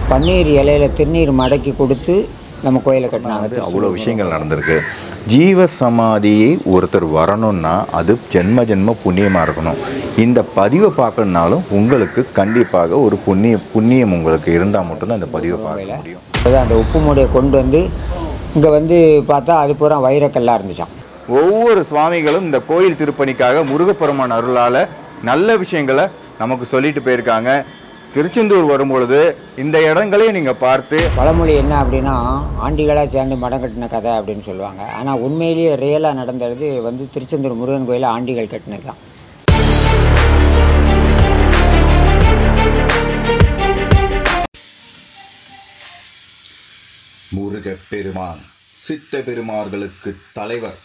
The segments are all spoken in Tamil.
பன்னீர் இலையில திருநீர் மடக்கி கொடுத்து நம்ம கோயிலை கட்டினாங்க அது அவ்வளோ விஷயங்கள் நடந்திருக்கு ஜீவ சமாதியை ஒருத்தர் வரணும்னா அது ஜென்ம ஜென்ம புண்ணியமாக இருக்கணும் இந்த பதிவை பார்க்கணுனாலும் உங்களுக்கு கண்டிப்பாக ஒரு புண்ணிய புண்ணியம் உங்களுக்கு இருந்தால் மட்டும்தான் இந்த பதிவை பார்க்க முடியும் அதாவது அந்த உப்பு மூடையை கொண்டு வந்து இங்கே வந்து பார்த்தா அது பூரா வைரக்கல்லாக இருந்துச்சாம் ஒவ்வொரு சுவாமிகளும் இந்த கோயில் திருப்பணிக்காக முருகப்பெருமான் அருளால் நல்ல விஷயங்களை நமக்கு சொல்லிட்டு போயிருக்காங்க திருச்செந்தூர் வரும்பொழுது இந்த இடங்களையும் நீங்கள் பார்த்து பழமொழி என்ன அப்படின்னா ஆண்டிகளாக சேர்ந்து மடம் கட்டின கதை அப்படின்னு சொல்லுவாங்க ஆனால் உண்மையிலேயே ரியலாக நடந்தது வந்து திருச்செந்தூர் முருகன் கோயிலில் ஆண்டிகள் கட்டினது தான் முருகப் பெருமான் சித்த பெருமார்களுக்கு தலைவர்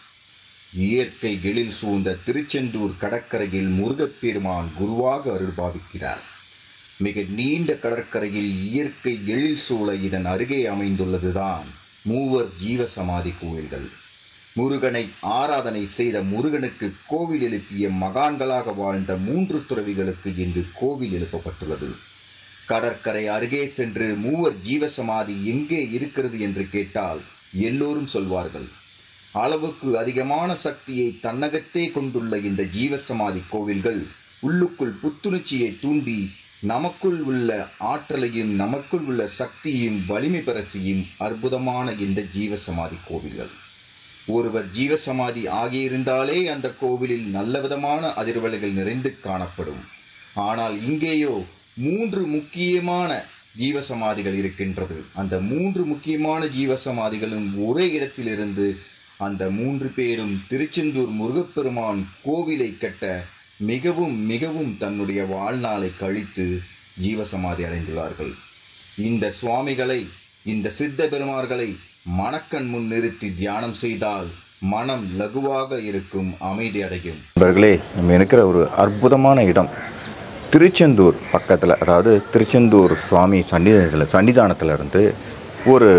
இயற்கை எழில் சூழ்ந்த திருச்செந்தூர் கடற்கரையில் முருகப் பெருமான் குருவாக அருள்பாவிக்கிறார் மிக நீண்ட கடற்கரையில் இயற்கை எழில் சூழ இதன் அருகே அமைந்துள்ளதுதான் மூவர் ஜீவசமாதி கோயில்கள் முருகனை ஆராதனை செய்த முருகனுக்கு கோவில் எழுப்பிய மகான்களாக வாழ்ந்த மூன்று துறவிகளுக்கு இன்று கோவில் எழுப்பப்பட்டுள்ளது கடற்கரை அருகே சென்று மூவர் ஜீவசமாதி எங்கே இருக்கிறது என்று கேட்டால் எல்லோரும் சொல்வார்கள் அளவுக்கு அதிகமான சக்தியை தன்னகத்தே கொண்டுள்ள இந்த ஜீவசமாதி கோவில்கள் உள்ளுக்குள் புத்துணர்ச்சியை தூண்டி நமக்குள் உள்ள ஆற்றலையும் நமக்குள் உள்ள சக்தியையும் வலிமை பெற செய்யும் அற்புதமான இந்த ஜீவசமாதி கோவில்கள் ஒருவர் ஜீவசமாதி ஆகியிருந்தாலே அந்த கோவிலில் நல்லவிதமான அதிர்வலைகள் நிறைந்து காணப்படும் ஆனால் இங்கேயோ மூன்று முக்கியமான ஜீவசமாதிகள் இருக்கின்றது அந்த மூன்று முக்கியமான ஜீவசமாதிகளும் ஒரே இடத்திலிருந்து அந்த மூன்று பேரும் திருச்செந்தூர் முருகப்பெருமான் கோவிலை கட்ட மிகவும் மிகவும் தன்னுடைய வாழ்நாளை கழித்து ஜீவசமாதி அடைந்துள்ளார்கள் இந்த சுவாமிகளை இந்த சித்த பெருமார்களை மணக்கண் முன் நிறுத்தி தியானம் செய்தால் மனம் லகுவாக இருக்கும் அமைதி அடையும் நண்பர்களே நம்ம இருக்கிற ஒரு அற்புதமான இடம் திருச்செந்தூர் பக்கத்தில் அதாவது திருச்செந்தூர் சுவாமி சன்னிதானத்தில் சன்னிதானத்தில் இருந்து ஒரு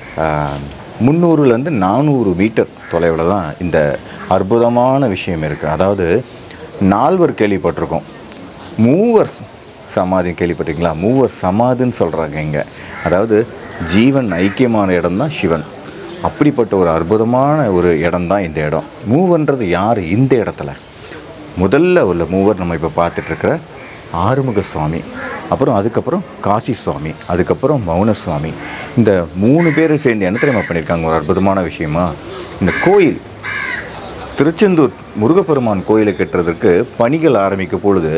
முந்நூறுலேருந்து நானூறு மீட்டர் தொலைவில் தான் இந்த அற்புதமான விஷயம் இருக்குது அதாவது நால்வர் கேள்விப்பட்டிருக்கோம் மூவர் சமாதி கேள்விப்பட்டிருக்கீங்களா மூவர் சமாதின்னு சொல்கிறாங்க இங்கே அதாவது ஜீவன் ஐக்கியமான இடம் தான் சிவன் அப்படிப்பட்ட ஒரு அற்புதமான ஒரு இடம் தான் இந்த இடம் மூவன்றது யார் இந்த இடத்துல முதல்ல உள்ள மூவர் நம்ம இப்போ பார்த்துட்ருக்கிற ஆறுமுக சுவாமி அப்புறம் அதுக்கப்புறம் காசி சுவாமி அதுக்கப்புறம் மௌன சுவாமி இந்த மூணு பேரும் சேர்ந்து என்ன தெரியுமா பண்ணியிருக்காங்க ஒரு அற்புதமான விஷயமா இந்த கோயில் திருச்செந்தூர் முருகப்பெருமான் கோயிலை கட்டுறதுக்கு பணிகள் ஆரம்பிக்கும் பொழுது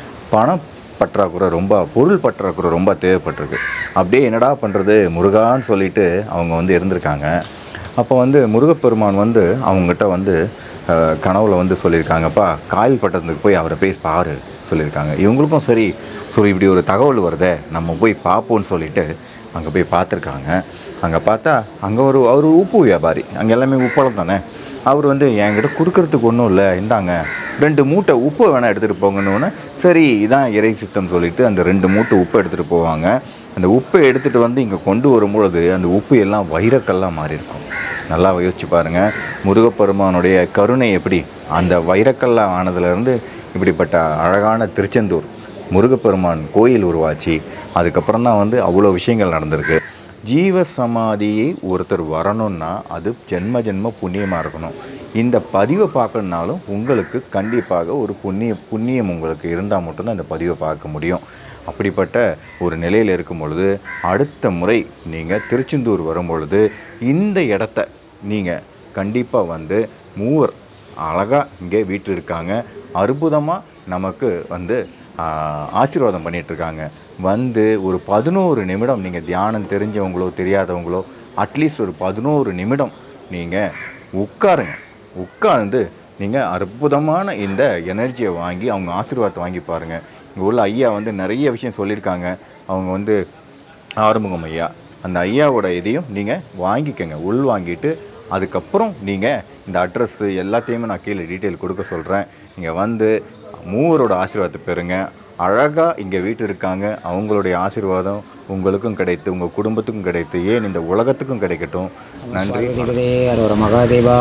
பண பற்றாக்குறை ரொம்ப பொருள் பற்றாக்குறை ரொம்ப தேவைப்பட்டிருக்கு அப்படியே என்னடா பண்ணுறது முருகான்னு சொல்லிட்டு அவங்க வந்து இருந்திருக்காங்க அப்போ வந்து முருகப்பெருமான் வந்து அவங்ககிட்ட வந்து அஹ், கனவுல வந்து சொல்லியிருக்காங்கப்பா காயில் பட்டணத்துக்கு போய் அவரை போய் பாரு சொல்லியிருக்காங்க இவங்களுக்கும் சரி சரி இப்படி ஒரு தகவல் வருதே நம்ம போய் பார்ப்போம்னு சொல்லிட்டு அங்கே போய் பார்த்துருக்காங்க அங்கே பார்த்தா அங்கே ஒரு அவர் உப்பு வியாபாரி அங்கே எல்லாமே உப்பளம் தானே அவர் வந்து என்கிட்ட கொடுக்கறதுக்கு ஒன்றும் இல்லை இந்தாங்க ரெண்டு மூட்டை உப்பு வேணால் எடுத்துகிட்டு போங்கன்னு சரி இதான் இறை சித்தம் சொல்லிட்டு அந்த ரெண்டு மூட்டை உப்பு எடுத்துகிட்டு போவாங்க அந்த உப்பை எடுத்துகிட்டு வந்து இங்கே கொண்டு வரும்பொழுது அந்த உப்பு எல்லாம் வைரக்கல்லாக மாறி இருக்கும் நல்லா யோசிச்சு பாருங்கள் முருகப்பெருமானுடைய கருணை எப்படி அந்த வைரக்கல்லா ஆனதுலேருந்து இப்படிப்பட்ட அழகான திருச்செந்தூர் முருகப்பெருமான் கோயில் உருவாச்சு அதுக்கப்புறம் தான் வந்து அவ்வளோ விஷயங்கள் நடந்திருக்கு ஜீவ சமாதியை ஒருத்தர் வரணும்னா அது ஜென்ம ஜென்ம புண்ணியமாக இருக்கணும் இந்த பதிவை பார்க்கணுனாலும் உங்களுக்கு கண்டிப்பாக ஒரு புண்ணிய புண்ணியம் உங்களுக்கு இருந்தால் மட்டும்தான் இந்த பதிவை பார்க்க முடியும் அப்படிப்பட்ட ஒரு நிலையில் இருக்கும் பொழுது அடுத்த முறை நீங்கள் திருச்செந்தூர் வரும் பொழுது இந்த இடத்த நீங்கள் கண்டிப்பாக வந்து மூவர் அழகாக இங்கே வீட்டில் இருக்காங்க அற்புதமாக நமக்கு வந்து ஆஹ், ஆசீர்வாதம் பண்ணிட்டு இருக்காங்க வந்து ஒரு பதினோரு நிமிடம் நீங்கள் தியானம் தெரிஞ்சவங்களோ தெரியாதவங்களோ அட்லீஸ்ட் ஒரு பதினோரு நிமிடம் நீங்கள் உட்காருங்க உட்கார்ந்து நீங்கள் அற்புதமான இந்த எனர்ஜியை வாங்கி அவங்க ஆசீர்வாதத்தை வாங்கி பாருங்கள் இங்கே உள்ள ஐயா வந்து நிறைய விஷயம் சொல்லியிருக்காங்க அவங்க வந்து ஆறுமுகம் ஐயா அந்த ஐயாவோட இதையும் நீங்கள் வாங்கிக்கோங்க உள் வாங்கிட்டு அதுக்கப்புறம் நீங்கள் இந்த அட்ரஸ்ஸு எல்லாத்தையுமே நான் கீழே டீட்டெயில் கொடுக்க சொல்கிறேன் நீங்கள் வந்து மூவரோட ஆசீர்வாதத்தை பெறுங்க அழகாக இங்கே வீட்டு இருக்காங்க அவங்களுடைய ஆசீர்வாதம் உங்களுக்கும் கிடைத்து உங்கள் குடும்பத்துக்கும் கிடைத்து ஏன் இந்த உலகத்துக்கும் கிடைக்கட்டும் நன்றி பார்வதிபதே அரோர மகாதேவா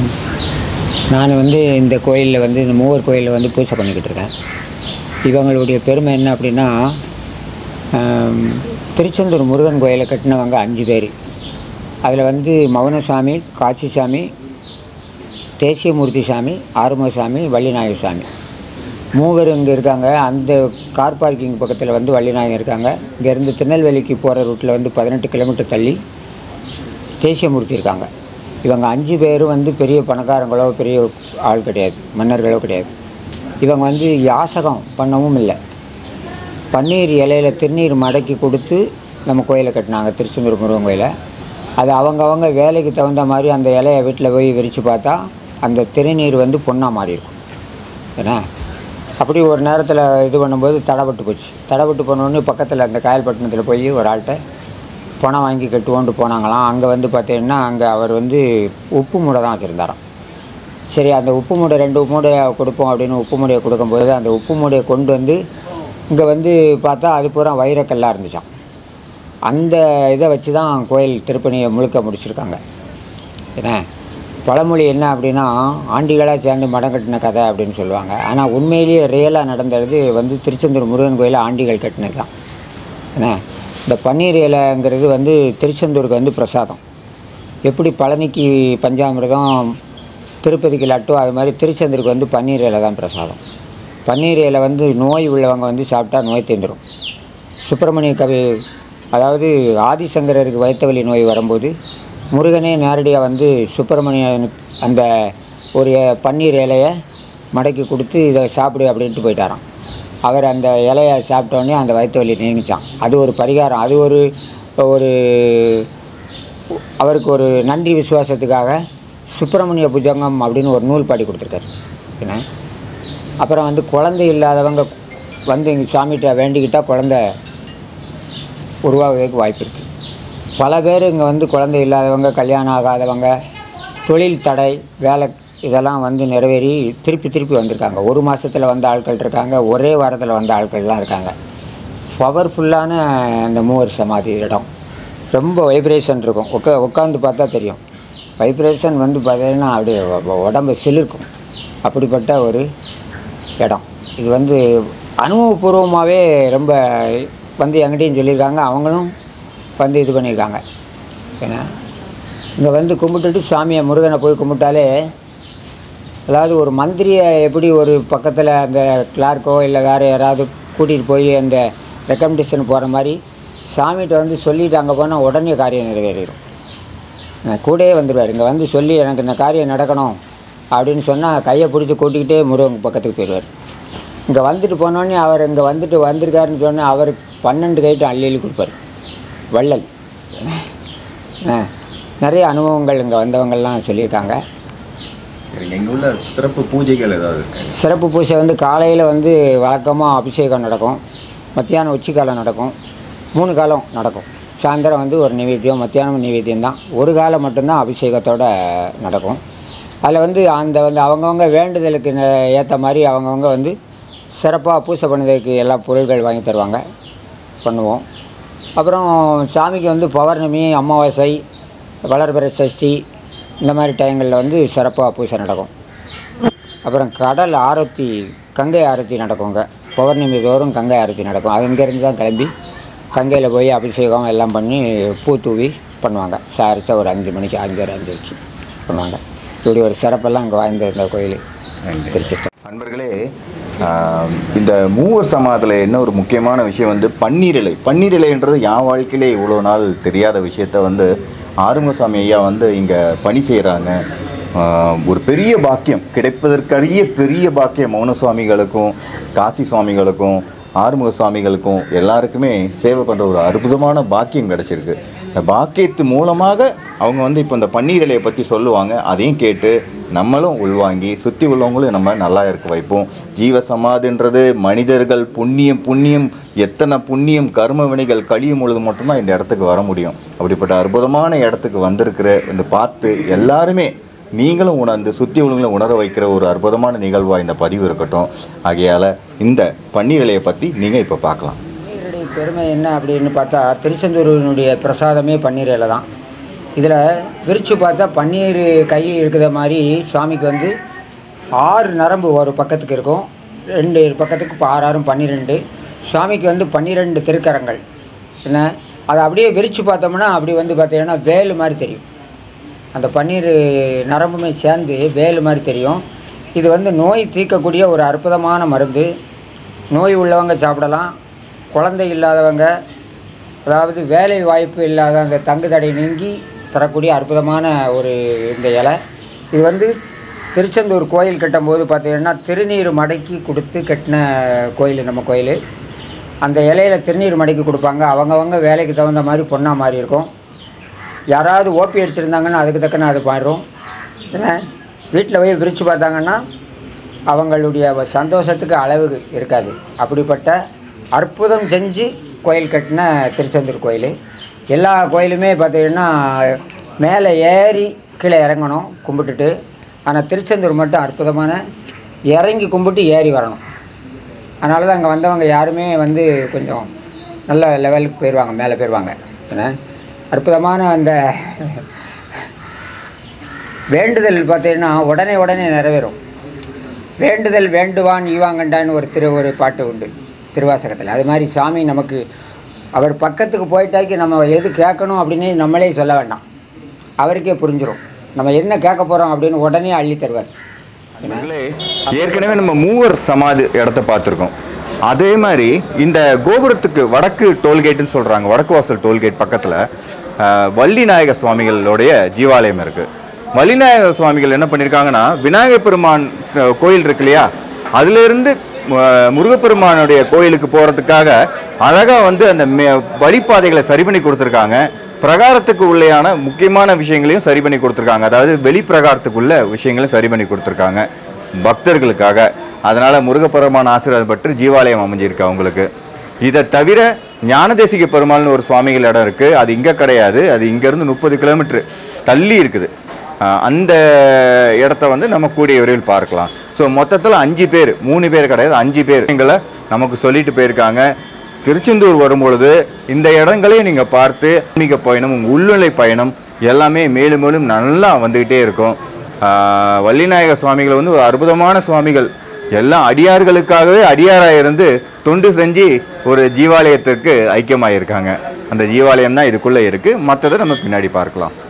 நான் வந்து இந்த கோயிலில் வந்து இந்த மூவர் கோயிலில் வந்து பூஜை பண்ணிக்கிட்டு இருக்கேன் இவங்களுடைய பெருமை என்ன அப்படின்னா ஆம், திருச்செந்தூர் முருகன் கோயிலை கட்டினவங்க அஞ்சு பேர் அதில் வந்து மௌனசாமி காட்சிசாமி தேசியமூர்த்தி சாமி ஆறுமுகசாமி வள்ளிநாயக சாமி மூவர் இங்கே இருக்காங்க அந்த கார் பார்க்கிங் பக்கத்தில் வந்து வள்ளிநாயகம் இருக்காங்க இங்கேருந்து திருநெல்வேலிக்கு போகிற ரூட்டில் வந்து பதினெட்டு கிலோமீட்டர் தள்ளி தேசியமூர்த்தி இருக்காங்க இவங்க அஞ்சு பேரும் வந்து பெரிய பணக்காரங்களோ பெரிய ஆள் கிடையாது மன்னர்களோ கிடையாது இவங்க வந்து யாசகம் பண்ணவும் இல்லை பன்னீர் இலையில திருநீர் மடக்கி கொடுத்து நம்ம கோயிலை கட்டினாங்க திருச்செந்தூர் முருகன் கோயிலை அது அவங்கவங்க வேலைக்கு தகுந்த மாதிரி அந்த இலையை வீட்டில் போய் விரித்து பார்த்தா அந்த திருநீர் வந்து பொண்ணாக மாறி இருக்கும் ஏன்னா அப்படி ஒரு நேரத்தில் இது பண்ணும்போது தடைப்பட்டு போச்சு தடைப்பட்டு போனோடனே பக்கத்தில் அந்த காயல்பட்டினத்தில் போய் ஒரு ஆள்கிட்ட பணம் வாங்கி கட்டுவோன்ட்டு போனாங்களாம் அங்கே வந்து பார்த்தீங்கன்னா அங்கே அவர் வந்து உப்பு மூடை தான் வச்சுருந்தாராம் சரி அந்த உப்பு மூடை ரெண்டு உப்பு மூடையை கொடுப்போம் அப்படின்னு உப்பு மூடையை கொடுக்கும்போது அந்த உப்பு மூடையை கொண்டு வந்து இங்கே வந்து பார்த்தா அது பூரா வைரக்கல்லாக இருந்துச்சாம் அந்த இதை வச்சு தான் கோயில் திருப்பணியை முழுக்க முடிச்சிருக்காங்க என்ன பழமொழி என்ன அப்படின்னா ஆண்டிகளாக சேர்ந்து மடம் கட்டின கதை அப்படின்னு சொல்லுவாங்க ஆனால் உண்மையிலேயே ரியலாக நடந்தது வந்து திருச்செந்தூர் முருகன் கோயிலில் ஆண்டிகள் கட்டினது தான் என்ன இந்த பன்னீர் இலைங்கிறது வந்து திருச்செந்தூருக்கு வந்து பிரசாதம் எப்படி பழனிக்கு பஞ்சாமிர்தம் திருப்பதிக்கு லட்டு அது மாதிரி திருச்செந்தூருக்கு வந்து பன்னீர் இலை தான் பிரசாதம் பன்னீர் இலை வந்து நோய் உள்ளவங்க வந்து சாப்பிட்டா நோய் தீந்துடும் சுப்பிரமணிய கவி அதாவது ஆதிசங்கரருக்கு வயிற்று வலி நோய் வரும்போது முருகனே நேரடியாக வந்து சுப்பிரமணியன் அந்த ஒரு பன்னீர் இலையை மடக்கி கொடுத்து இதை சாப்பிடு அப்படின்ட்டு போயிட்டாராம் அவர் அந்த இலையை சாப்பிட்டோன்னே அந்த வயிற்று வலி நீங்கிச்சான் அது ஒரு பரிகாரம் அது ஒரு ஒரு அவருக்கு ஒரு நன்றி விசுவாசத்துக்காக சுப்பிரமணிய புஜங்கம் அப்படின்னு ஒரு நூல் பாடி கொடுத்துருக்காரு என்ன அப்புறம் வந்து குழந்தை இல்லாதவங்க வந்து இங்கே சாமிகிட்ட வேண்டிக்கிட்டால் குழந்தை உருவாகுறதுக்கு வாய்ப்பு இருக்குது பல பேர் இங்கே வந்து குழந்தை இல்லாதவங்க கல்யாணம் ஆகாதவங்க தொழில் தடை வேலை இதெல்லாம் வந்து நிறைவேறி திருப்பி திருப்பி வந்திருக்காங்க ஒரு மாதத்தில் வந்த ஆட்கள் இருக்காங்க ஒரே வாரத்தில் வந்த ஆட்கள்லாம் இருக்காங்க பவர்ஃபுல்லான அந்த மூவர் சமாதி இடம் ரொம்ப வைப்ரேஷன் இருக்கும் உட்கா உட்காந்து பார்த்தா தெரியும் வைப்ரேஷன் வந்து பார்த்தீங்கன்னா அப்படியே உ- உடம்பு சிலிர்க்கும் அப்படிப்பட்ட ஒரு இடம் இது வந்து அனுபவபூர்வமாகவே ரொம்ப வந்து என்கிட்டையும் சொல்லியிருக்காங்க அவங்களும் வந்து இது பண்ணியிருக்காங்க ஏன்னா இங்கே வந்து கும்பிட்டுட்டு சாமியை முருகனை போய் கும்பிட்டாலே அதாவது ஒரு மந்திரியை எப்படி ஒரு பக்கத்தில் அந்த கிளார்க்கோ இல்லை வேறு யாராவது கூட்டிகிட்டு போய் அந்த ரெக்கமெண்டேஷன் போகிற மாதிரி சாமிகிட்ட வந்து சொல்லிட்டு அங்கே போனால் உடனே காரியம் நிறைவேறிடும் அஹ் கூடயே வந்துடுவார் இங்கே வந்து சொல்லி எனக்கு இந்த காரியம் நடக்கணும் அப்படின்னு சொன்னால் கையை பிடிச்சி கூட்டிக்கிட்டே முருகன் பக்கத்துக்கு போயிடுவார் இங்கே வந்துட்டு போனோடனே அவர் இங்கே வந்துட்டு வந்திருக்காருன்னு சொன்னால் அவர் பன்னெண்டு கைட்டு அள்ளி அள்ளி கொடுப்பார் வள்ளல் அஹ் நிறைய அனுபவங்கள் இங்கே வந்தவங்கள்லாம் சொல்லியிருக்காங்க எங்கள் உள்ள சிறப்பு பூஜைகள் ஏதாவது இருக்கு சிறப்பு பூஜை வந்து காலையில் வந்து வழக்கமாக அபிஷேகம் நடக்கும் மத்தியானம் உச்சிக்காலம் நடக்கும் மூணு காலம் நடக்கும் சாயந்தரம் வந்து ஒரு நிவேத்தியம் மத்தியானம் நிவேத்தியம் தான் ஒரு காலம் மட்டும்தான் அபிஷேகத்தோட நடக்கும் அதில் வந்து அந்த வந்து அவங்கவங்க வேண்டுதலுக்கு ஏற்ற மாதிரி அவங்கவங்க வந்து சிறப்பாக பூஜை பண்ணதுக்கு எல்லா பொருட்கள் வாங்கி தருவாங்க பண்ணுவோம் அப்புறம் சாமிக்கு வந்து பௌர்ணமி அமாவாசை வளர்பிறை சஷ்டி இந்த மாதிரி டைங்களில் வந்து சிறப்பாக பூஜை நடக்கும் அப்புறம் கடல் ஆரத்தி கங்கை ஆரத்தி நடக்குங்க பௌர்ணமி தோறும் கங்கை ஆரத்தி நடக்கும் அது இங்கேருந்து தான் கிளம்பி கங்கையில் போய் அபிஷேகம் எல்லாம் பண்ணி பூ தூவி பண்ணுவாங்க சாரிச்சா ஒரு அஞ்சு மணிக்கு அஞ்சரை அஞ்சரைக்கு பண்ணுவாங்க இப்படி ஒரு சிறப்பெல்லாம் இங்கே வாய்ந்த இந்த கோயில் திருச்சிட்டு நண்பர்களே ஆஹ், இந்த மூவர் சமாதத்தில் என்ன ஒரு முக்கியமான விஷயம் வந்து பன்னீரிலை பன்னீரிலைன்றது என் வாழ்க்கையிலே இவ்வளோ நாள் தெரியாத விஷயத்த வந்து ஆறுமுகசாமி ஐயா வந்து இங்கே பணி செய்கிறாங்க ஒரு பெரிய பாக்கியம் கிடைப்பதற்கரிய பெரிய பாக்கியம் மௌன சுவாமிகளுக்கும் காசி சுவாமிகளுக்கும் ஆறுமுக சுவாமிகளுக்கும் எல்லாருக்குமே சேவை பண்ணுற ஒரு அற்புதமான பாக்கியம் கிடச்சிருக்கு இந்த பாக்கியத்து மூலமாக அவங்க வந்து இப்போ இந்த பன்னீர் இலையை பற்றி சொல்லுவாங்க அதையும் கேட்டு நம்மளும் உள்வாங்கி சுற்றி உள்ளவங்களும் நம்ம நல்லா இருக்க வைப்போம் ஜீவ சமாதின்றது மனிதர்கள் புண்ணியம் புண்ணியம் எத்தனை புண்ணியம் கர்ம வினைகள் கழியும் பொழுது மட்டும்தான் இந்த இடத்துக்கு வர முடியும் அப்படிப்பட்ட அற்புதமான இடத்துக்கு வந்திருக்கிற இந்த பார்த்து எல்லாருமே நீங்களும் உணர்ந்து சுற்றி உள்ளவங்களும் உணர வைக்கிற ஒரு அற்புதமான நிகழ்வாக இந்த பதிவு இருக்கட்டும் ஆகையால் இந்த பன்னீர் இலையை பற்றி நீங்கள் இப்போ பார்க்கலாம் பன்னீருடைய பெருமை என்ன அப்படின்னு பார்த்தா திருச்செந்தூரினுடைய பிரசாதமே பன்னீர் இலை தான் இதில் விரித்து பார்த்தா பன்னீர் கை இருக்கிற மாதிரி சுவாமிக்கு வந்து ஆறு நரம்பு ஒரு பக்கத்துக்கு இருக்கும் ரெண்டு பக்கத்துக்கு இப்போ ஆறு ஆறும் பன்னிரெண்டு சுவாமிக்கு வந்து பன்னிரெண்டு திருக்கரங்கள் என்ன அதை அப்படியே விரித்து பார்த்தோம்னா அப்படி வந்து பார்த்தீங்கன்னா வேலு மாதிரி தெரியும் அந்த பன்னீர் நரம்புமே சேர்ந்து வேலு மாதிரி தெரியும் இது வந்து நோய் தீர்க்கக்கூடிய ஒரு அற்புதமான மருந்து நோய் உள்ளவங்க சாப்பிடலாம் குழந்தை இல்லாதவங்க அதாவது வேலை வாய்ப்பு இல்லாத அந்த தங்கு தடை நீங்கி தரக்கூடிய அற்புதமான ஒரு இந்த இலை இது வந்து திருச்செந்தூர் கோயில் கட்டும்போது பார்த்தீங்கன்னா திருநீர் மடக்கி கொடுத்து கட்டின கோயில் நம்ம கோயில் அந்த இலையில திருநீர் மடக்கி கொடுப்பாங்க அவங்கவங்க வேலைக்கு தகுந்த மாதிரி பொண்ணா மாதிரி இருக்கும் யாராவது ஓபி அடிச்சிருந்தாங்கன்னா அதுக்கு தக்கன அது பாடும் ஏன்னா வீட்டில் போய் விரித்து பார்த்தாங்கன்னா அவங்களுடைய சந்தோஷத்துக்கு அளவு இருக்காது அப்படிப்பட்ட அற்புதம் செஞ்சு கோயில் கட்டின திருச்செந்தூர் கோயில் எல்லா கோயிலுமே பார்த்தீங்கன்னா மேலே ஏறி கீழே இறங்கணும் கும்பிட்டுட்டு ஆனால் திருச்செந்தூர் மட்டும் அற்புதமான இறங்கி கும்பிட்டு ஏறி வரணும் அதனால தான் அங்கே வந்தவங்க யாருமே வந்து கொஞ்சம் நல்ல லெவலுக்கு போயிடுவாங்க மேலே போயிடுவாங்க என்ன அற்புதமான அந்த வேண்டுதல் பார்த்தீங்கன்னா உடனே உடனே நிறைவேறும் வேண்டுதல் வேண்டுவான் ஈவாங்கண்டான்னு ஒரு திரு ஒரு பாட்டு உண்டு திருவாசகத்தில் அது மாதிரி சாமி நமக்கு அவர் பக்கத்துக்கு போயிட்டாக்கி நம்ம எது கேட்கணும் அப்படின்னு நம்மளே சொல்ல வேண்டாம் அவருக்கே புரிஞ்சிடும் நம்ம என்ன கேட்க போகிறோம் அப்படின்னு உடனே அள்ளி தருவார் என்ன? நண்பர்களே, ஏற்கனவே நம்ம மூவர் சமாதி இடத்த பார்த்துருக்கோம் அதே மாதிரி இந்த கோபுரத்துக்கு வடக்கு டோல்கேட்னு சொல்றாங்க வடக்கு வாசல் டோல்கேட் பக்கத்துல அஹ், வள்ளி நாயகர் சுவாமிகளுடைய ஜீவாலயம் இருக்கு வள்ளிநாயகர் சுவாமிகள் என்ன பண்ணியிருக்காங்கன்னா விநாயகர் பெருமான் ச- கோயில் இருக்கு இல்லையா அதுல இருந்து அஹ், முருகப்பெருமானுடைய கோயிலுக்கு போறதுக்காக அழகா வந்து அந்த மே- வழிப்பாதைகளை சரி பண்ணி கொடுத்துருக்காங்க பிரகாரத்துக்கு உள்ளேயான முக்கியமான விஷயங்களையும் சரி பண்ணி கொடுத்துருக்காங்க அதாவது வெளி பிரகாரத்துக்குள்ள விஷயங்களையும் சரி பண்ணி கொடுத்துருக்காங்க பக்தர்களுக்காக அதனால முருகப்பெருமான் ஆசீர்வாதம் பெற்று ஜீவாலயம் அமைஞ்சிருக்கு அவங்களுக்கு இதை தவிர ஞானதேசிக பெருமாள்னு ஒரு சுவாமிகள் இடம் இருக்கு அது இங்க கிடையாது அது இங்க இருந்து முப்பது கிலோமீட்டர் தள்ளி இருக்குது ஆஹ் அந்த இடத்த வந்து நம்ம கூடிய விரைவில் பார்க்கலாம் ஸோ மொத்தத்தில் அஞ்சு பேர் மூணு பேர் கிடையாது அஞ்சு பேர் எங்களை நமக்கு சொல்லிட்டு போயிருக்காங்க திருச்செந்தூர் வரும்பொழுது இந்த இடங்களையும் நீங்கள் பார்த்து ஆன்மீக பயணம் உங்கள் உள்நிலை பயணம் எல்லாமே மேலும் மேலும் நல்லா வந்துக்கிட்டே இருக்கும் ஆஹ் வள்ளிநாயக சுவாமிகள் வந்து ஒரு அற்புதமான சுவாமிகள் எல்லாம் அடியார்களுக்காகவே அடியாராக இருந்து தொண்டு செஞ்சு ஒரு ஜீவாலயத்திற்கு ஐக்கியமாயிருக்காங்க அந்த ஜீவாலயம் தான் இதுக்குள்ளே இருக்குது மற்றதை நம்ம பின்னாடி பார்க்கலாம்